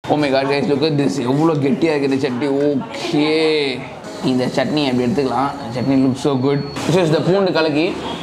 ஓமே god guys look this எவ்வளோ கெட்டியாக இருக்குது இந்த சட்னி ஓகே இந்த சட்னி அப்படி எடுத்துக்கலாம் chutney look so good so இந்த பூண்டு கலக்கி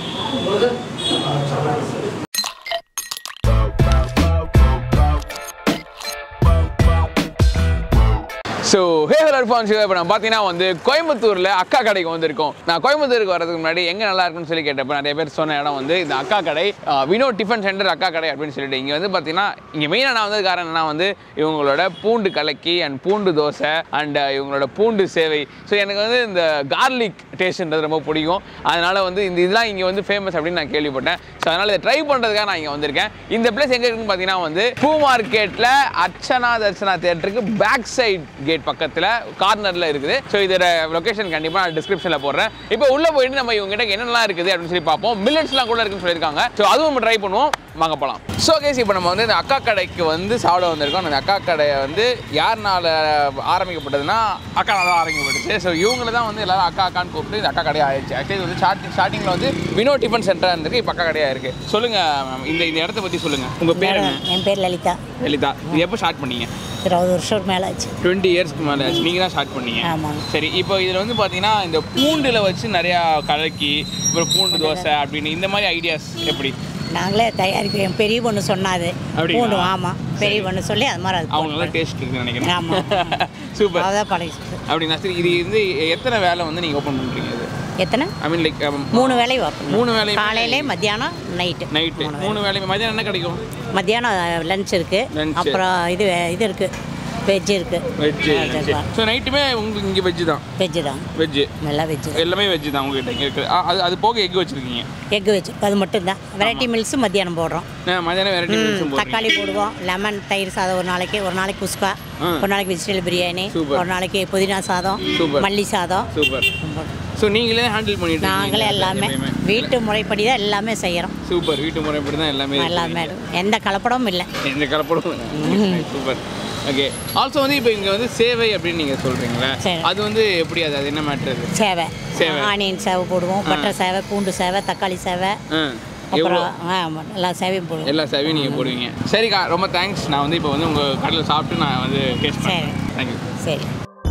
so hey hello fan Siva இப்போ நான் பார்த்தீங்கன்னா வந்து கோயம்புத்தூரில் அக்கா கடைக்கு வந்திருக்கோம் நான் கோயம்புத்தூருக்கு வரதுக்கு முன்னாடி எங்கே நல்லா இருக்குன்னு சொல்லி கேட்டப்ப நிறைய பேர் சொன்ன இடம் வந்து இந்த அக்கா கடை அஹ், வினோ டிஃபன் சென்டர் அக்கா கடை அப்படின்னு சொல்லிட்டு இங்கே வந்து பார்த்தீங்கன்னா இங்கே மெயினாக நான் வந்தது காரணம் என்ன வந்து இவங்களோட பூண்டு கலக்கி அண்ட் பூண்டு தோசை அண்ட் இவங்களோட பூண்டு சேவை ஸோ எனக்கு வந்து இந்த கார்லிக் டேஸ்ட்ன்றது ரொம்ப பிடிக்கும் அதனால் வந்து இந்த இதெல்லாம் இங்கே வந்து ஃபேமஸ் அப்படின்னு நான் கேள்விப்பட்டேன் ஸோ அதனால் இதை ட்ரை பண்ணுறதுக்காக நான் இங்கே வந்திருக்கேன் இந்த பிளேஸ் எங்கே இருக்குன்னு பார்த்தீங்கன்னா வந்து பூ மார்க்கெட்டில் அர்ச்சனா தர்ச்சனா தேட்டருக்கு பேக் சைட் கேட் பக்கத்தில் கார்னரில் இருக்குது ஸோ இதோட லொகேஷன் கண்டிப்பாக நான் டிஸ்கிரிப்ஷனில் போடுறேன் இப்போ உள்ளே போயிட்டு நம்ம இவங்க கிட்ட என்னெல்லாம் இருக்குது அப்படின்னு சொல்லி பார்ப்போம் மில்லட்ஸ்லாம் கூட இருக்குன்னு சொல்லியிருக்காங்க ஸோ அதுவும் நம்ம ட்ரை பண்ணுவோம் வாங்க போகலாம் ஸோ கேஸ் இப்போ நம்ம வந்து இந்த அக்கா கடைக்கு வந்து சாப்பிட வந்திருக்கோம் அந்த அக்கா கடையை வந்து யாருனால ஆரம்பிக்கப்பட்டதுன்னா அக்கானால தான் ஆரம்பிக்கப்பட்டுச்சு ஸோ இவங்கள தான் வந்து எல்லாரும் அக்கா அக்கான்னு கூப்பிட்டு இந்த அக்கா கடையாக ஆயிடுச்சு ஆக்சுவலி இது வந்து ஸ்டார்டிங் ஸ்டார்டிங்கில் வந்து வினோ டிஃபன் சென்டராக இருந்திருக்கு இப்போ அக்கா கடையாக இருக்குது சொல்லுங்கள் மேம் இந்த இந்த இடத்த பற்றி சொல்லுங்கள் உங்கள் பேர் என்ன என் பேர் லலிதா லலிதா இது எப்போ ஸ்டார்ட் பண்ணீங்க இருபது வருஷம் மேலே ஆச்சு டுவெண்ட்டி இயர்ஸ்க்கு மேலே ஆச்சு நீங்கள் தான் ஸ்டார்ட் பண்ணீங்க ஆமாங்க சரி இப்போ இதில் வந்து பார்த்தீங்கன்னா இந்த பூண்டில் வச்சு நிறையா கலக்கி அப்புறம் பூண்டு தோசை அப்படின்னு இந்த மாதிரி ஐடியாஸ் எப்படி நாங்களே தயாரிக்க என் பெரிய பொண்ணு சொன்னாது அப்படிங்களா? பூண்டு ஆமாம் பெரிய பொண்ணு சொல்லி அது மாதிரி அது அவங்க நல்லா டேஸ்ட் இருக்குன்னு நினைக்கிறேன் ஆமா. சூப்பர் அதான் பழகிட்டு அப்படின்னா சரி இது வந்து எத்தனை வேலை வந்து நீங்கள் ஓப்பன் பண்ணுறீங்க இது எத்தனை ஐ மீன் லைக் மூணு வேலை வைப்போம் மூணு வேலையுமே- காலையிலே மத்தியானம் நைட்டு நைட்டு மூணு வேலை மதியம் என்ன கிடைக்கும் மத்தியானம் லஞ்ச் இருக்கு Lunch. அப்புறம் இது இது இருக்கு வெஜ் இருக்கு வெஜ்ஜு ஸோ நைட்டுமே உங்களுக்கு இங்கே வெஜ்ஜு தான் வெஜ்ஜு தான் வெஜ்ஜு நல்லா வெஜ்ஜு எல்லாமே வெஜ்ஜு தான் உங்ககிட்ட இங்கே இருக்குது ஆ, அது அது போக எக் வச்சுருக்கீங்க எக் வெஜ் அது மட்டும் தான் வெரைட்டி மில்ஸ் மத்தியானம் போடுறோம் மதியானம் வெரைட்டி ம், தக்காளி போடுவோம் லெமன் தயிர் சாதம் ஒரு நாளைக்கு ஒரு நாளைக்கு குஸ்கா ஆ. ஒரு நாளைக்கு வெஜிடபிள் பிரியாணி Super. ஒரு நாளைக்கு புதினா சாதம் Super. மல்லி சாதம் சூப்பர் ஸோ நீங்களே ஹேண்டில் பண்ணிட்டு நாங்களே எல்லாமே வீட்டு முறைப்படி தான் எல்லாமே செய்கிறோம் சூப்பர் வீட்டு முறைப்படி தான் எல்லாமே இருக்கு. எல்லாமே எந்த கலப்படமும் இல்லை எந்த கலப்படம் சூப்பர் ஓகே ஆல்சோ வந்து இப்போ இங்கே வந்து சேவை அப்படின்னு நீங்கள் சொல்கிறீங்களா சரி. அது வந்து எப்படி அது அது என்ன மேட்ரு அது சேவை சேவை. ஆனியன் சேவை போடுவோம் பட்டர் சேவை பூண்டு சேவை தக்காளி சேவை ஆ எவ்வளோ அப்புறம் ஆ, எல்லா சேவையும் போடுவோம் எல்லா சேவையும் நீங்கள் போடுவீங்க சரிக்கா ரொம்ப தேங்க்ஸ் நான் வந்து இப்போ வந்து உங்கள் கடையில் சாப்பிட்டு நான் வந்து டேஸ்ட் சரி. பண்ணுறேன் தேங்க்யூ சரி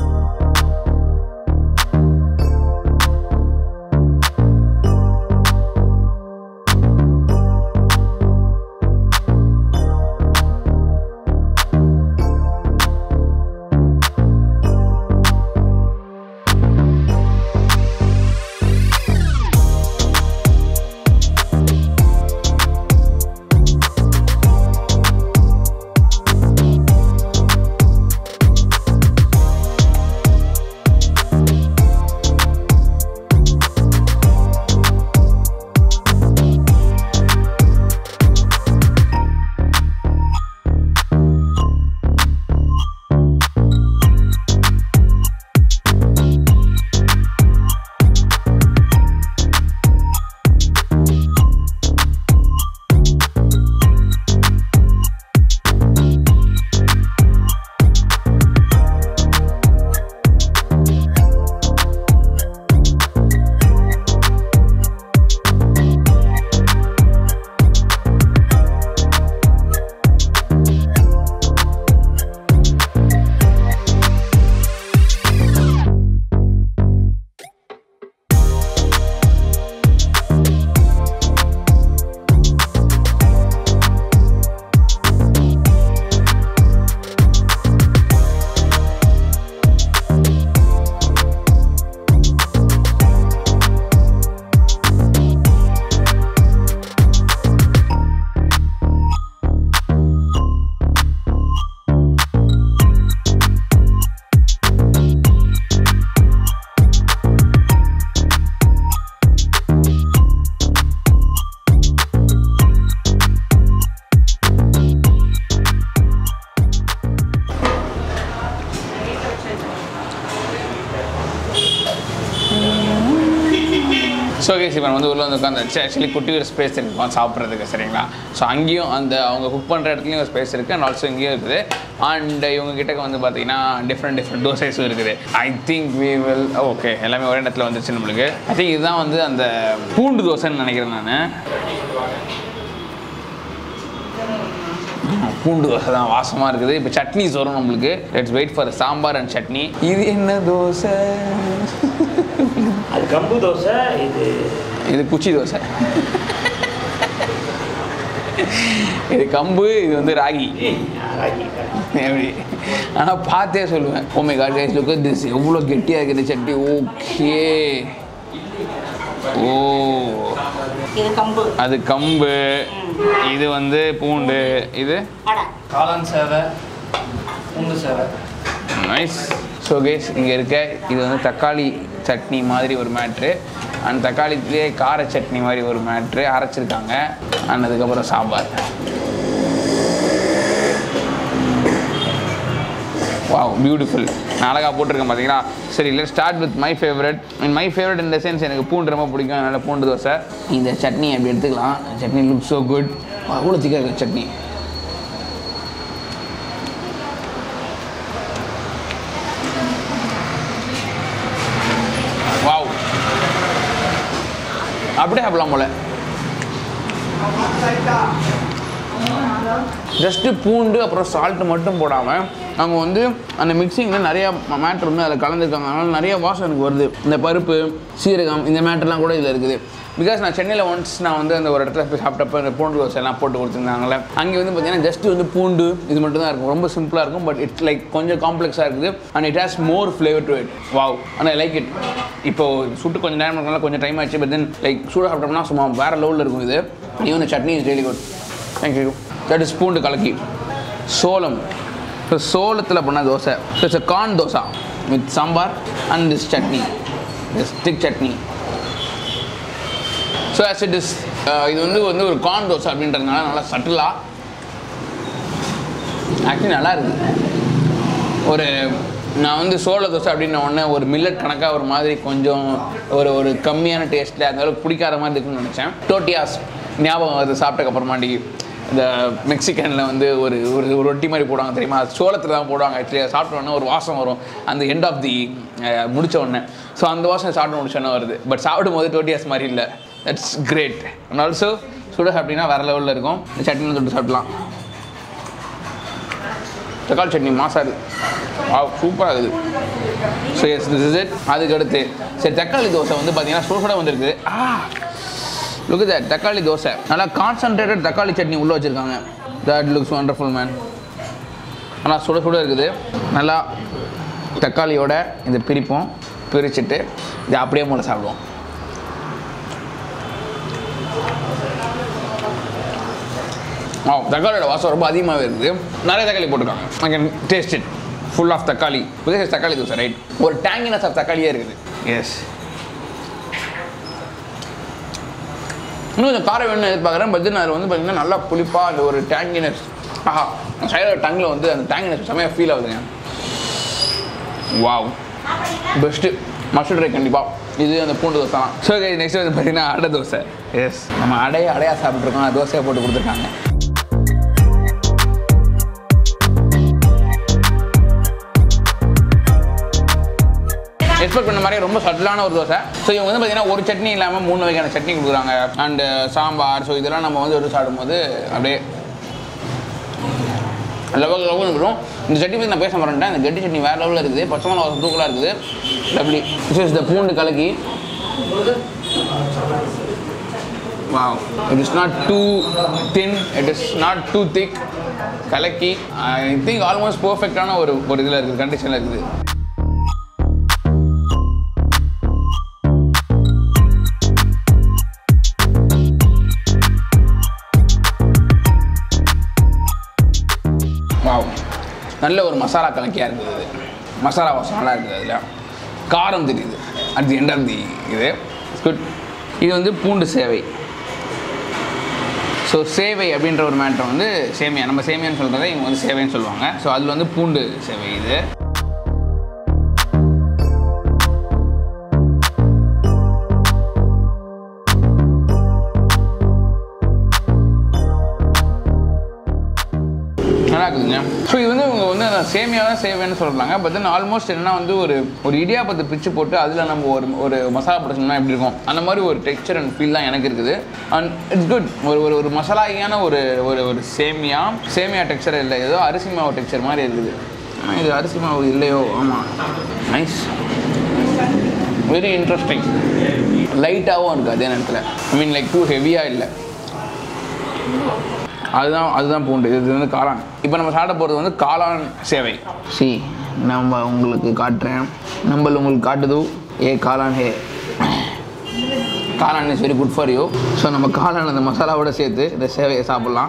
ஸோ கேஸ் இப்போ வந்து உள்ள வந்து உட்காந்துச்சு ஆக்சுவலி குட்டி ஒரு ஸ்பேஸ் இருக்கும் சாப்பிட்றதுக்கு சரிங்களா ஸோ அங்கேயும் அந்த அவங்க குக் பண்ணுற இடத்துலையும் ஒரு ஸ்பேஸ் இருக்குது அண்ட் ஆல்சோ இங்கேயும் இருக்குது அண்ட் இவங்க கிட்ட வந்து பார்த்தீங்கன்னா டிஃப்ரெண்ட் டிஃப்ரெண்ட் டோசைஸும் இருக்குது I think we will okay எல்லாமே ஒரே இடத்துல வந்துச்சு நம்மளுக்கு ஐ திங்க் இதுதான் வந்து அந்த பூண்டு தோசைன்னு நினைக்கிறேன் நான் பூண்டு தோசை தான் வாசமாக இருக்குது இப்போ சட்னிஸ் வரும் நம்மளுக்கு let's wait for sambar and chutney இது என்ன தோசை அது கம்பு தோசை இது இது குச்சி தோசை இது கம்பு இது வந்து ராகி ராகி எப்படி ஆனால் பார்த்தே சொல்லுவேன் ஓமை காட் கைஸ் லுக் திஸ் எவ்வளோ கெட்டியாக இருக்குது சட்னி ஓகே ஓ இது கம்பு அது கம்பு இது வந்து பூண்டு இது அடை காளான் சேவை பூண்டு சேவை நைஸ் ஸோ கேஸ் இங்கே இருக்க இது வந்து தக்காளி சட்னி மாதிரி ஒரு மேட்ரு அண்ட் தக்காளிலேயே கார சட்னி மாதிரி ஒரு மேட்ரு அரைச்சிருக்காங்க அண்ட் அதுக்கப்புறம் சாம்பார் வாவ் பியூட்டிஃபுல் நான் அழகாக போட்டிருக்கேன் பார்த்தீங்களா சரி இல்லை start with my favourite and my favourite இந்த சென்ஸ் எனக்கு பூண்டு ரொம்ப பிடிக்கும் அதனால் பூண்டு தோசை இந்த சட்னி அப்படி எடுத்துக்கலாம் சட்னி லுக் ஸோ குட் அவ்வளோ திக்காக இருக்குது சட்னி வாவ் அப்படியே சாப்பிடலாம் போல ஜஸ்ட்டு பூண்டு அப்புறம் சால்ட்டு மட்டும் போடாமல் அவங்க வந்து அந்த மிக்சிங்கில் நிறையா மேட்ரு வந்து அதில் கலந்துருக்காங்க அதனால் நிறைய வாசம் எனக்கு வருது இந்த பருப்பு சீரகம் இந்த மேட்டர்லாம் கூட இதில் இருக்குது பிகாஸ் நான் சென்னையில் ஒன்ஸ் நான் வந்து அந்த ஒரு இடத்துல போய் சாப்பிட்டப்ப இந்த பூண்டு தோசை எல்லாம் போட்டு கொடுத்துருந்தாங்களே அங்கே வந்து பார்த்தீங்கன்னா ஜஸ்ட் வந்து பூண்டு இது மட்டும் தான் இருக்கும் ரொம்ப சிம்பிளாக இருக்கும் பட் இட்ஸ் லைக் கொஞ்சம் காம்ப்ளெக்ஸாக இருக்குது and it has more flavour to it wow and I like it இப்போ சுட்டு கொஞ்சம் நேரம் இருக்கனால கொஞ்சம் டைம் ஆச்சு பட் தென் லைக் சூடாக சாப்பிட்டோம்னா சும்மா வேறு லெவலில் இருக்கும் இது even chutney is really good thank you that is பூண்டு கலக்கி சோளம் ஸோ சோளத்தில் பண்ண dosa so it's corn dosa with sambar and this chutney this thick chutney so as it is இது வந்து வந்து ஒரு கார்ன் தோசை அப்படின்றதுனால நல்லா சட்டிலாக ஆக்சுவலி நல்லா இருக்குது ஒரு நான் வந்து சோள தோசை அப்படின்ன உடனே ஒரு மில்லட் கணக்காக ஒரு மாதிரி கொஞ்சம் ஒரு ஒரு கம்மியான டேஸ்ட்டில் அந்த அளவுக்கு பிடிக்காத மாதிரி இருக்குன்னு நினச்சேன் டோட்டியாஸ் ஞாபகம் அது சாப்பிட்டக்கு அப்புறமாட்டி இந்த மெக்சிகனில் வந்து ஒரு ஒரு ஒரு ரொட்டி மாதிரி போடுவாங்க தெரியுமா அது சோளத்தில் தான் போடுவாங்க ஆக்சுவலி அதை சாப்பிட்ட உடனே ஒரு வாசம் வரும் அந்த எண்ட் ஆஃப் தி முடிச்ச உடனே ஸோ அந்த வாசம் சாப்பிட்டு முடிச்சோன்னே வருது பட் சாப்பிடும் போது டோட்டியாஸ் மாதிரி இல்லை தட்ஸ் கிரேட் அண்ட் ஆல்சோ சுட சாப்பிட்டீங்கன்னா வேறு லெவலில் இருக்கும் இந்த சட்னியில் தொட்டு சாப்பிடலாம் தக்காளி சட்னி மாசா இருக்குது வா சூப்பராக இருக்குது so yes this is it அதுக்கு அடுத்து சரி தக்காளி தோசை வந்து பார்த்தீங்கன்னா சுட சுட வந்திருக்கு ஆ லுக் தட் தக்காளி தோசை நல்லா கான்சன்ட்ரேட்டட் தக்காளி சட்னி உள்ளே வச்சுருக்காங்க தட் லுக்ஸ் வண்டர்ஃபுல் மேன் ஆனால் சுட சுட இருக்குது நல்லா தக்காளியோட இதை பிரிப்போம் பிரிச்சுட்டு இதை அப்படியே மூளை சாப்பிடுவோம் ஆ தக்காளியோட வாசம் ரொம்ப அதிகமாகவே இருக்குது நிறைய தக்காளி போட்டிருக்காங்க I can taste it full of தக்காளி this is தக்காளி தோசை ரைட் ஒரு டேங்கினஸ் ஆஃப் தக்காளியே இருக்குது எஸ் இன்னும் கொஞ்சம் காரம் வேணும்னு எதிர்பார்க்குறேன் பட் தென் அதில் வந்து பார்த்தீங்கன்னா நல்லா புளிப்பாக அந்த ஒரு டேங்கினஸ் ஆஹா சைடில் டங்கில் வந்து அந்த டேங்கினஸ் செம்மையாக ஃபீல் ஆகுதுங்க வாவ் பெஸ்ட்டு மஸ்ட் ட்ரை கண்டிப்பாக இது அந்த பூண்டு தோசை தான் ஸோ நெக்ஸ்ட் வந்து பார்த்தீங்கன்னா அடை தோசை எஸ் நம்ம அடைய அடையாக சாப்பிட்ருக்கோம் அது தோசையை போட்டு கொடுத்துருக்காங்க எக்ஸ்பெக்ட் பண்ண மாதிரி ரொம்ப சட்டிலான ஒரு தோசை ஸோ இவங்க வந்து பார்த்தீங்கன்னா ஒரு சட்னி இல்லாமல் மூணு வகையான சட்னி கொடுக்குறாங்க அண்டு சாம்பார் ஸோ இதெல்லாம் நம்ம வந்து எடுத்து சாப்பிடும்போது அப்படியே லெவல் லெவல் இருக்கும் இந்த சட்னி பற்றி நான் பேச மாட்டேன் இந்த கெட்டி சட்னி வேறு லெவலில் இருக்குது பச்சை மிளகா தூக்கலாக இருக்குது லவ்லி திஸ் இஸ் த பூண்டு கலக்கி wow it is not too thin it is not too thick கலக்கி ஐ திங்க் ஆல்மோஸ்ட் பர்ஃபெக்டான ஒரு ஒரு இதில் இருக்குது கண்டிஷனில் இருக்குது வாவ் நல்ல ஒரு மசாலா கலக்கியாக இருக்குது இது மசாலா வாசம் நல்லா இருக்குது அதில் காரம் தெரியுது at the end of the இது குட் இது வந்து பூண்டு சேவை ஸோ சேவை அப்படின்ற ஒரு மேட்டர் வந்து சேமியா நம்ம சேமியான்னு சொல்கிறத இவங்க வந்து சேவைன்னு சொல்லுவாங்க ஸோ அதில் வந்து பூண்டு சேவை இது நல்லா நல்லா இருக்குதுங்க ஸோ இது வந்து இவங்க வந்து சேமியாக தான் செய்வேன்னு சொல்கிறாங்க பட் தென் ஆல்மோஸ்ட் என்னன்னா வந்து ஒரு ஒரு இடியாப்பத்தை பிச்சு போட்டு அதில் நம்ம ஒரு ஒரு மசாலா போட்டோம்னா எப்படி இருக்கும் அந்த மாதிரி ஒரு டெக்ஸ்சர் அண்ட் ஃபீல் தான் எனக்கு இருக்குது அண்ட் இட்ஸ் குட் ஒரு ஒரு ஒரு மசாலாயான ஒரு ஒரு ஒரு சேமியா சேமியா டெக்ஸ்சர் இல்லை ஏதோ அரிசி மாவு டெக்ஸ்சர் மாதிரி இருக்குது ஆனால் இது அரிசி மாவு இல்லையோ ஆமாம் நைஸ் வெரி இன்ட்ரெஸ்டிங் லைட்டாகவும் இருக்குது அதே நேரத்தில் ஐ மீன் லைக் டூ ஹெவியாக இல்லை அதுதான் அதுதான் பூண்டு இது வந்து காளான் இப்போ நம்ம சாப்பிட போகிறது வந்து காளான் சேவை சி நம்ம உங்களுக்கு காட்டுறேன் நம்ம உங்களுக்கு காட்டுது ஏ காளான் ஹே காளான் is very good for you so நம்ம காளான் அந்த மசாலாவோட சேர்த்து இந்த சேவையை சாப்பிட்லாம்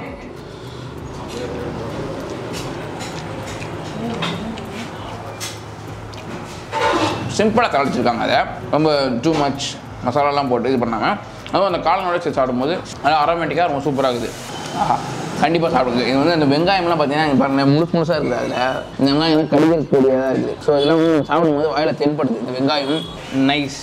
சிம்பிளாக தாளிச்சிருக்காங்க அதை ரொம்ப டூ மச் மசாலாலாம் போட்டு இது பண்ணாங்க அதுவும் அந்த காளானோட சேர்த்து சாப்பிடும்போது அது ஆரோமேட்டிக்காக ரொம்ப சூப்பராக இருக்குது ஆஹா கண்டிப்பாக சாப்பிடுங்க இது வந்து அந்த வெங்காயம்லாம் பார்த்தீங்கன்னா இங்க பாருங்க முழுசு முழுசாக இருக்குது அதில் இந்த வெங்காயம் கடிக்கிறக்கூடியதாக இருக்குது ஸோ இதெல்லாம் வந்து சாப்பிடும்போது வாயில் தென்படுது இந்த வெங்காயம் nice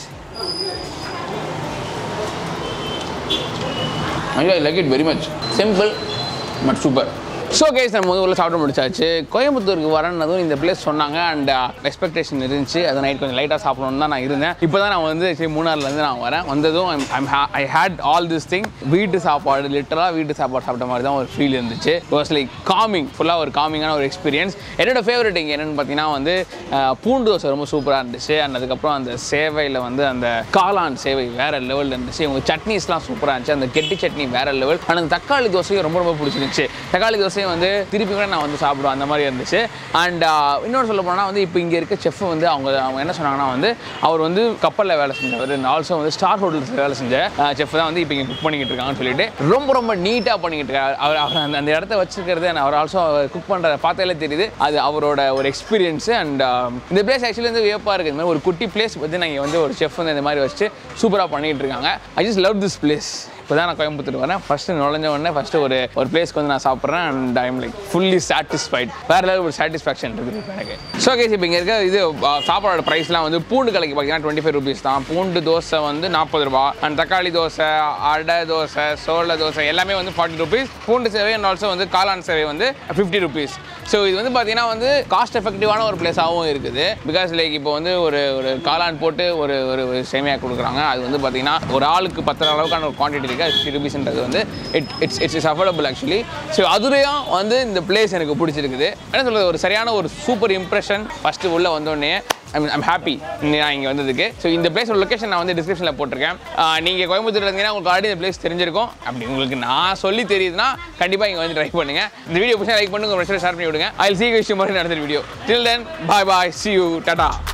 I like it very much simple but super so கேஸ் நம்ம வந்து உள்ள சாப்பிட முடிச்சாச்சு கோயம்புத்தூருக்கு வரேன்னதும் இந்த பிளேஸ் சொன்னாங்க அண்ட் எக்ஸ்பெக்டேஷன் இருந்துச்சு அதை நைட் கொஞ்சம் லைட்டாக சாப்பிடணும்னு தான் நான் இருந்தேன் இப்போ தான் நான் வந்து சரி மூணாறுலேருந்து நான் வரேன் வந்ததும் I hate all this thing வீட்டு சாப்பாடு லிட்டராக வீட்டு சாப்பாடு சாப்பிட்ட மாதிரி தான் ஒரு ஃபீல் இருந்துச்சு வாஸ் லைக் காமிங் ஃபுல்லாக ஒரு காமிங்கான ஒரு எக்ஸ்பீரியன்ஸ் என்னோட ஃபேவரட் இங்கே என்னென்னு பார்த்தீங்கன்னா வந்து அஹ், பூண்டு தோசை ரொம்ப சூப்பராக இருந்துச்சு அண்ட் அதுக்கப்புறம் அந்த சேவையில் வந்து அந்த காளான் சேவை வேற லெவலில் இருந்துச்சு உங்கள் சட்னிஸ்லாம் சூப்பராக இருந்துச்சு அந்த கெட்டி சட்னி வேற லெவல் அண்ட் அந்த தக்காளி தோசையும் ரொம்ப ரொம்ப பிடிச்சிருந்துச்சு தக்காளி தோசையும் வந்து திருப்பி கூட நான் வந்து சாப்பிடுவேன் அந்த மாதிரி இருந்துச்சு அண்ட் இன்னொரு சொல்ல போனால் வந்து இப்போ இங்கே இருக்க செஃப் வந்து அவங்க அவங்க என்ன சொன்னாங்கன்னா வந்து அவர் வந்து கப்பலில் வேலை செஞ்சவர் ஆல்சோ வந்து ஸ்டார் ஹோட்டல்ஸில் வேலை செஞ்ச செஃப் தான் வந்து இப்போ இங்கே குக் பண்ணிக்கிட்டு இருக்காங்கன்னு சொல்லிட்டு ரொம்ப ரொம்ப நீட்டாக பண்ணிக்கிட்டு இருக்காரு அவர் அவர் அந்த அந்த இடத்த வச்சிருக்கிறது and அவர் ஆல்சோ குக் பண்ணுறத பார்த்தாலே தெரியுது அது அவரோட ஒரு எக்ஸ்பீரியன்ஸ் அண்ட் இந்த பிளேஸ் ஆக்சுவலி வந்து வியப்பாக இருக்குது இந்த மாதிரி ஒரு குட்டி பிளேஸ் பற்றி நாங்கள் வந்து ஒரு செஃப் வந்து இந்த மாதிரி வச்சு சூப்பராக பண்ணிகிட்டு இருக்காங்க I just love this place இப்போ தான் நான் கோயம்புத்தூர் வரேன் ஃபஸ்ட்டு நுழைஞ்ச உடனே ஃபஸ்ட்டு ஒரு ஒரு பிளேஸ்க்கு வந்து நான் சாப்பிட்றேன் and I'm like fully satisfied வேறு லெவல் ஒரு சாட்டிஸ்ஃபேக்ஷன் இருக்குது இப்போ எனக்கு ஸோ கேஸ் இப்போ இங்கே இருக்க இது ஆ, சாப்பாடோட ப்ரைஸ்லாம் வந்து பூண்டு கலைக்கு பார்த்தீங்கன்னா டுவெண்ட்டி ஃபைவ் ருபீஸ் தான் பூண்டு தோசை வந்து நாற்பது ரூபா அண்ட் தக்காளி தோசை அடை தோசை சோள தோசை எல்லாமே வந்து ஃபார்ட்டி ருபீஸ் பூண்டு சேவை அண்ட் ஆல்சோ வந்து காளான் சேவை வந்து ஃபிஃப்டி ருபீஸ் ஸோ இது வந்து பார்த்தீங்கன்னா வந்து காஸ்ட் எஃபெக்டிவான ஒரு பிளேஸாகவும் இருக்குது பிகாஸ் லைக் இப்போ வந்து ஒரு ஒரு காளான் போட்டு ஒரு ஒரு ஒரு சேமியா கொடுக்குறாங்க அது வந்து பார்த்தீங்கன்னா ஒரு ஆளுக்கு பத்து அளவுக்கான ஒரு குவான்டிட்டி இருக்குது அது ஃபிஃப்டி ருபீஸ்ன்றது வந்து it it's it's is affordable actually so அதுலேயும் வந்து இந்த பிளேஸ் எனக்கு பிடிச்சிருக்குது என்ன சொல்கிறது ஒரு சரியான ஒரு சூப்பர் இம்ப்ரெஷன் ஃபஸ்ட்டு உள்ளே வந்தோடனே ஐம் ஐம் ஹாப்பி நான் இங்கே வந்ததுக்கு ஸோ இந்த பிளேஸோட லொக்கேஷன் நான் வந்து டிஸ்கிரிப்ஷனில் போட்டிருக்கேன் நீங்கள் கோயம்புத்தூர் இருந்தீங்கன்னா உங்களுக்கு ஆல்ரெடி இந்த பிளேஸ் தெரிஞ்சிருக்கும் அப்படி உங்களுக்கு நான் சொல்லி தெரியுதுன்னா கண்டிப்பாக இங்கே வந்து ட்ரை பண்ணுங்கள் இந்த வீடியோ பிடிச்சா லைக் பண்ணுங்க உங்கள் ஷேர் பண்ணி விடுங்க ஐ சி விஷயம் மாதிரி நடந்த வீடியோ டில் then bye bye see you Tata